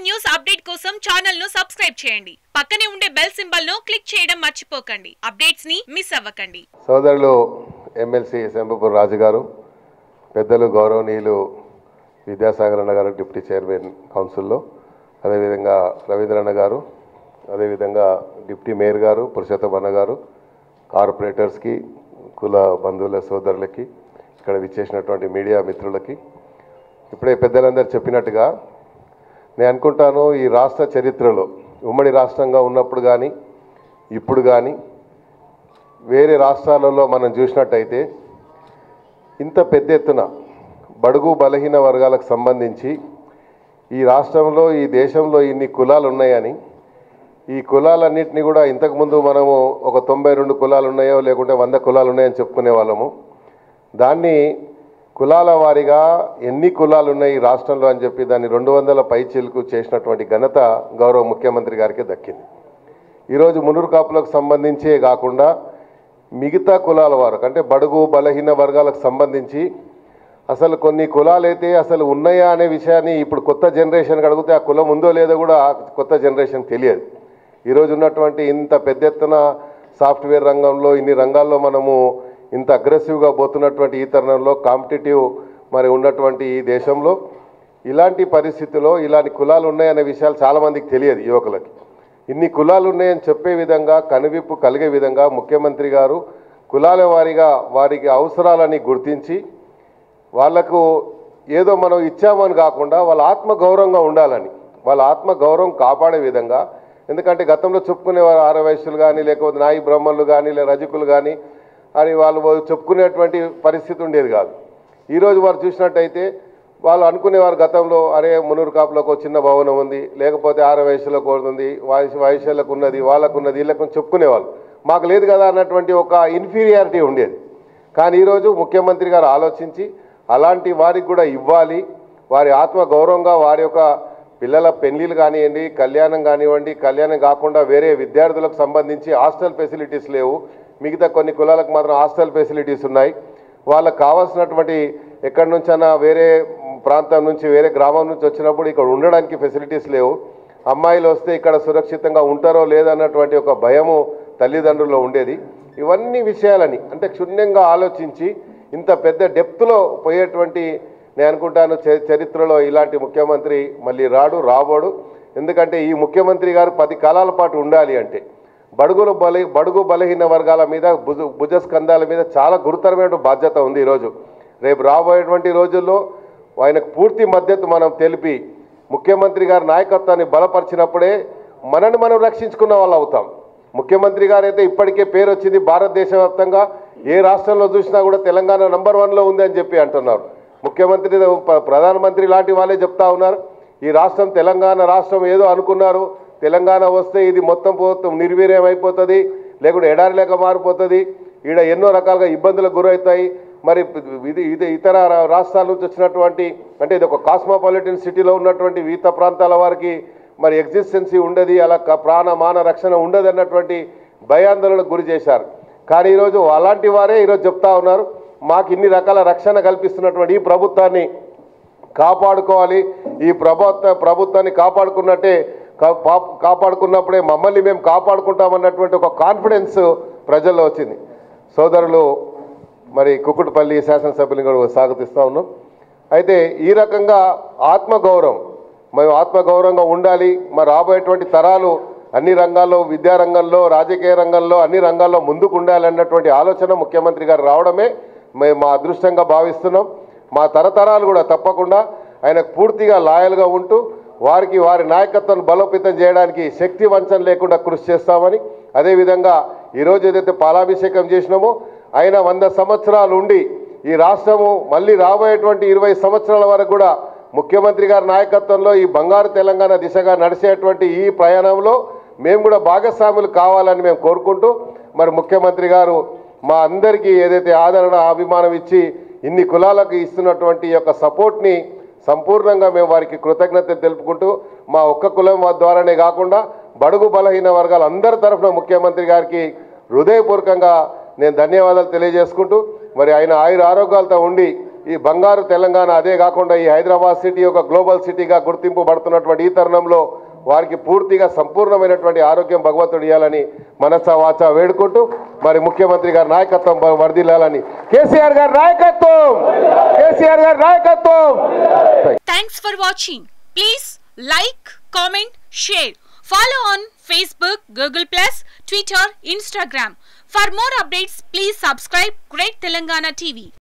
News update కోసం channel ను subscribe చేయండి పక్కనే ఉండే బెల్ సింబల్ ను క్లిక్ చేయడం మర్చిపోకండి అప్డేట్స్ ని మిస్ అవ్వకండి సోదరులు ఎమ్మెల్సీ శంభపూర్ రాజు గారు పెద్దలు గౌరవనీయులు విద్యాసాగర్ అన్న గారు డిప్యూటీ చైర్మన్ కౌన్సిల్లో అదేవిధంగా రవీంద్రన్న గారు అదేవిధంగా డిప్యూటీ మేయర్ గారు పురుషోత్తమ అన్న గారు కార్పొరేటర్స్కి కుల బంధువుల సోదరులకి ఇక్కడ విచ్చేసినటువంటి మీడియా మిత్రులకి ఇప్పుడే పెద్దలందరూ చెప్పినట్టుగా నేను అనుకుంటాను ఈ రాష్ట్ర చరిత్రలో ఉమ్మడి రాష్ట్రంగా ఉన్నప్పుడు కానీ ఇప్పుడు కానీ వేరే రాష్ట్రాలలో మనం చూసినట్టయితే ఇంత పెద్ద ఎత్తున బడుగు బలహీన వర్గాలకు సంబంధించి ఈ రాష్ట్రంలో ఈ దేశంలో ఇన్ని కులాలు ఉన్నాయని ఈ కులాలన్నింటినీ కూడా ఇంతకుముందు మనము ఒక తొంభై రెండు కులాలు ఉన్నాయో లేకుంటే వంద కులాలు ఉన్నాయని చెప్పుకునే వాళ్ళము దాన్ని కులాల వారీగా ఎన్ని కులాలు ఉన్నాయి ఈ రాష్ట్రంలో అని చెప్పి దాన్ని రెండు వందల పైచీలకు చేసినటువంటి ఘనత గౌరవ ముఖ్యమంత్రి గారికి దక్కింది ఈరోజు మునురు కాపులకు సంబంధించే కాకుండా మిగతా కులాల వారికి అంటే బడుగు బలహీన వర్గాలకు సంబంధించి అసలు కొన్ని కులాలైతే అసలు ఉన్నాయా అనే విషయాన్ని ఇప్పుడు కొత్త జనరేషన్కి అడిగితే ఆ కులం ఉందో లేదో కూడా ఆ కొత్త జనరేషన్ తెలియదు ఈరోజు ఉన్నటువంటి ఇంత పెద్ద ఎత్తున సాఫ్ట్వేర్ రంగంలో ఇన్ని రంగాల్లో మనము ఇంత అగ్రెసివ్గా పోతున్నటువంటి ఈ తరుణంలో కాంపిటేటివ్ మరి ఉన్నటువంటి ఈ దేశంలో ఇలాంటి పరిస్థితిలో ఇలాంటి కులాలు ఉన్నాయనే విషయాలు చాలామందికి తెలియదు యువకులకి ఇన్ని కులాలు ఉన్నాయని చెప్పే విధంగా కనువిప్పు కలిగే విధంగా ముఖ్యమంత్రి గారు కులాల వారీగా వారికి అవసరాలని గుర్తించి వాళ్లకు ఏదో మనం ఇచ్చామని కాకుండా వాళ్ళ ఆత్మ గౌరవంగా ఉండాలని వాళ్ళ ఆత్మ గౌరవం కాపాడే విధంగా ఎందుకంటే గతంలో చెప్పుకునేవారు ఆర వయస్సులు కానీ లేకపోతే నాయి బ్రహ్మలు కానీ లేదా రజకులు కానీ అని వాళ్ళు చెప్పుకునేటువంటి పరిస్థితి ఉండేది కాదు ఈరోజు వారు చూసినట్టయితే వాళ్ళు అనుకునేవారు గతంలో అరే మునూరు కాపులకు ఒక చిన్న భవనం ఉంది లేకపోతే ఆర వయసులకు ఒకటి ఉంది వయసు వయసులకు ఉన్నది వాళ్ళకు ఉన్నది వీళ్ళకు చెప్పుకునేవాళ్ళు మాకు లేదు కదా అన్నటువంటి ఒక ఇన్ఫీరియారిటీ ఉండేది కానీ ఈరోజు ముఖ్యమంత్రి గారు ఆలోచించి అలాంటి వారికి కూడా ఇవ్వాలి వారి ఆత్మ గౌరవంగా వారి యొక్క పిల్లల పెళ్లిళ్ళు కానివ్వండి కళ్యాణం కానివ్వండి కళ్యాణం కాకుండా వేరే విద్యార్థులకు సంబంధించి హాస్టల్ ఫెసిలిటీస్ లేవు మిగతా కొన్ని కులాలకు మాత్రం హాస్టల్ ఫెసిలిటీస్ ఉన్నాయి వాళ్ళకు కావాల్సినటువంటి ఎక్కడి నుంచైనా వేరే ప్రాంతం నుంచి వేరే గ్రామం నుంచి వచ్చినప్పుడు ఇక్కడ ఉండడానికి ఫెసిలిటీస్ లేవు అమ్మాయిలు వస్తే ఇక్కడ సురక్షితంగా ఉంటారో లేదన్నటువంటి ఒక భయము తల్లిదండ్రుల్లో ఉండేది ఇవన్నీ విషయాలని అంటే క్షుణ్ణంగా ఆలోచించి ఇంత పెద్ద డెప్త్లో పోయేటువంటి నేను అనుకుంటాను చ- చరిత్రలో ఇలాంటి ముఖ్యమంత్రి మళ్ళీ రాడు రాబోడు ఎందుకంటే ఈ ముఖ్యమంత్రి గారు పది కాలాల పాటు ఉండాలి అంటే బడుగులు బల బడుగు బలహీన వర్గాల మీద భుజ భుజస్కంధాల మీద చాలా గురుతరమైన బాధ్యత ఉంది ఈరోజు రేపు రాబోయేటువంటి రోజుల్లో ఆయనకు పూర్తి మద్దతు మనం తెలిపి ముఖ్యమంత్రి గారి నాయకత్వాన్ని బలపరిచినప్పుడే మనని మనం రక్షించుకున్న వాళ్ళు అవుతాం ముఖ్యమంత్రి గారు అయితే ఇప్పటికే పేరు వచ్చింది భారతదేశ వ్యాప్తంగా ఏ రాష్ట్రంలో చూసినా కూడా తెలంగాణ నంబర్ వన్లో ఉంది అని చెప్పి అంటున్నారు ముఖ్యమంత్రి ప- ప్రధానమంత్రి లాంటి వాళ్ళే చెప్తా ఉన్నారు ఈ రాష్ట్రం తెలంగాణ రాష్ట్రం ఏదో అనుకున్నారు తెలంగాణ వస్తే ఇది మొత్తం పోతం నిర్వీర్యం అయిపోతుంది లేకుంటే ఎడారి లేక మారిపోతుంది ఈడ ఎన్నో రకాలుగా ఇబ్బందులకు గురవుతాయి మరి ఇది ఇది ఇతర రా- రాష్ట్రాల నుంచి వచ్చినటువంటి అంటే ఇది ఒక కాస్మోపాలిటన్ సిటీలో ఉన్నటువంటి వివిధ ప్రాంతాల వారికి మరి ఎగ్జిస్టెన్సీ ఉండదు అలా క- ప్రాణ మాన రక్షణ ఉండదు అన్నటువంటి భయాందోళనకు గురి చేశారు కానీ ఈరోజు అలాంటి వారే ఈరోజు చెప్తా ఉన్నారు మాకు ఇన్ని రకాల రక్షణ కల్పిస్తున్నటువంటి ఈ ప్రభుత్వాన్ని కాపాడుకోవాలి ఈ ప్రభుత్వ ప్రభుత్వాన్ని కాపాడుకున్నట్టే కా- పా- కాపాడుకున్నప్పుడే మమ్మల్ని మేము కాపాడుకుంటామన్నటువంటి ఒక కాన్ఫిడెన్స్ ప్రజల్లో వచ్చింది సోదరులు మరి కుక్కుటిపల్లి శాసనసభ్యులు కూడా స్వాగతిస్తూ ఉన్నాం అయితే ఈ రకంగా ఆత్మగౌరవం మేము ఆత్మగౌరవంగా ఉండాలి మరి రాబోయేటువంటి తరాలు అన్ని రంగాల్లో విద్యారంగంలో రాజకీయ రంగంలో అన్ని రంగాల్లో ముందుకు ఉండాలి అన్నటువంటి ఆలోచన ముఖ్యమంత్రి గారు రావడమే మేము మా అదృష్టంగా భావిస్తున్నాం మా తరతరాలు కూడా తప్పకుండా ఆయనకు పూర్తిగా లాయల్గా ఉంటూ వారికి వారి నాయకత్వాన్ని బలోపేతం చేయడానికి శక్తి వంచన లేకుండా కృషి చేస్తామని అదేవిధంగా ఈరోజు ఏదైతే పాలాభిషేకం చేసినామో ఆయన వంద సంవత్సరాలు ఉండి ఈ రాష్ట్రము మళ్ళీ రాబోయేటువంటి ఇరవై సంవత్సరాల వరకు కూడా ముఖ్యమంత్రి గారి నాయకత్వంలో ఈ బంగారు తెలంగాణ దిశగా నడిచేటువంటి ఈ ప్రయాణంలో మేము కూడా భాగస్వాములు కావాలని మేము కోరుకుంటూ మరి ముఖ్యమంత్రి గారు మా అందరికీ ఏదైతే ఆదరణ అభిమానం ఇచ్చి ఇన్ని కులాలకు ఇస్తున్నటువంటి ఈ యొక్క సపోర్ట్ని సంపూర్ణంగా మేము వారికి కృతజ్ఞత తెలుపుకుంటూ మా ఒక్క కులం వా- ద్వారానే కాకుండా బడుగు బలహీన వర్గాల అందరి తరఫున ముఖ్యమంత్రి గారికి హృదయపూర్వకంగా నేను ధన్యవాదాలు తెలియజేసుకుంటూ మరి ఆయన ఆయుర ఆరోగ్యాలతో ఉండి ఈ బంగారు తెలంగాణ అదే కాకుండా ఈ హైదరాబాద్ సిటీ ఒక గ్లోబల్ సిటీగా గుర్తింపబడుతున్నటువంటి ఈ తరుణంలో వారికి పూర్తిగా సంపూర్ణమైనటువంటి ఆరోగ్యం భగవంతుడు ఇవ్వాలని మనసా వాచా వేడుకుంటూ మరి ముఖ్యమంత్రి గారి నాయకత్వం వ- వర్ధిల్లాలని కేసీఆర్ గారి నాయకత్వం కేసీఆర్ గారి నాయకత్వం Thanks for watching. Please like, comment, share. Follow on Facebook, Google Plus, Twitter, Instagram. For more updates, please subscribe Great Telangana TV.